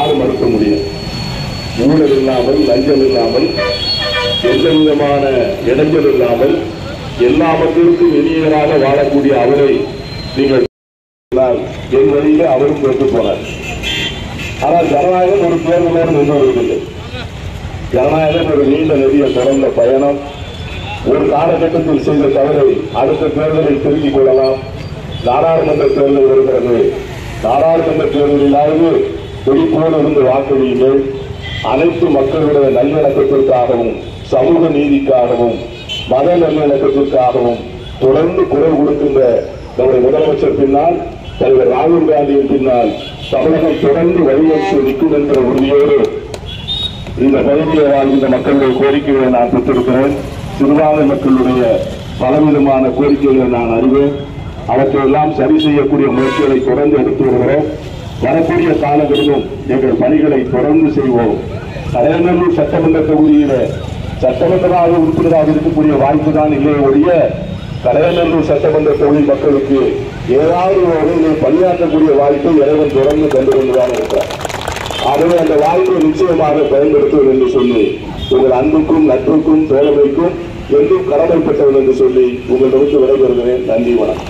யாரும் மறுக்க முடியும் ஊழல் இல்லாமல் லஞ்சம் இல்லாமல் எந்த விதமான இடைஞ்சல் இல்லாமல் எல்லா மக்களுக்கும் இனியராக வாழக்கூடிய அவரை நீங்கள் நான் என் வழியிலே அவரும் பேச போனார் ஆனால் ஜனநாயகம் ஒரு தேர்தலோடு நின்று வருவதில்லை ஜனநாயகம் ஒரு நீண்ட நெடிய தொடர்ந்த பயணம் ஒரு காலகட்டத்தில் செய்த தவறை அடுத்த தேர்தலில் திருத்திக் கொள்ளலாம் நாடாளுமன்ற தேர்தல் வருகிறது நாடாளுமன்ற தேர்தலிலாவது வெளிப்போடு இருந்து வாக்களியுங்கள் அனைத்து மக்களுடைய நல்லிணக்கத்திற்காகவும் சமூக நீதிக்காகவும் மத நல்லிணக்கத்திற்காகவும் தொடர்ந்து குரல் கொடுக்கின்ற நம்முடைய முதலமைச்சர் பின்னால் தலைவர் ராகுல் காந்தியின் பின்னால் தமிழகம் தொடர்ந்து வழிவகுத்து நிற்கும் என்ற உறுதியோடு இந்த பகுதியில் வாழ்கின்ற மக்களுடைய கோரிக்கைகளை நான் பெற்றிருக்கிறேன் சிறுபான்மை மக்களுடைய பலவிதமான கோரிக்கைகளை நான் அறிவேன் அவற்றையெல்லாம் சரி செய்யக்கூடிய முயற்சிகளை தொடர்ந்து எடுத்து வருகிறோம் வரக்கூடிய காலங்களிலும் எங்கள் பணிகளை தொடர்ந்து செய்வோம் கலைநல்லூர் சட்டமன்ற தொகுதியில சட்டமன்றமாக உறுப்பினராக இருக்கக்கூடிய வாய்ப்பு தான் இல்லை ஒழிய கலைநல்லூர் சட்டமன்ற தொகுதி மக்களுக்கு ஏதாவது ஒரு வகையில் பணியாற்றக்கூடிய வாய்ப்பை இறைவன் தொடர்ந்து தந்து கொண்டுதான் இருக்கிறார் ஆகவே அந்த வாய்ப்பை நிச்சயமாக பயன்படுத்துவது என்று சொல்லி உங்கள் அன்புக்கும் நட்புக்கும் தோழமைக்கும் என்றும் கடமைப்பட்டவன் என்று சொல்லி உங்களிடமிருந்து விடைபெறுகிறேன் நன்றி வணக்கம்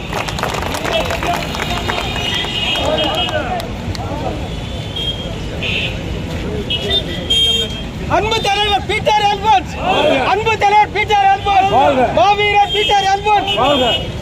அன்பு தலைவர் பீட்டர் அல்போன்ஸ் அன்பு தலைவர் பீட்டர் அல்போன்ஸ் மாவீரர் பீட்டர் அல்போன்ஸ்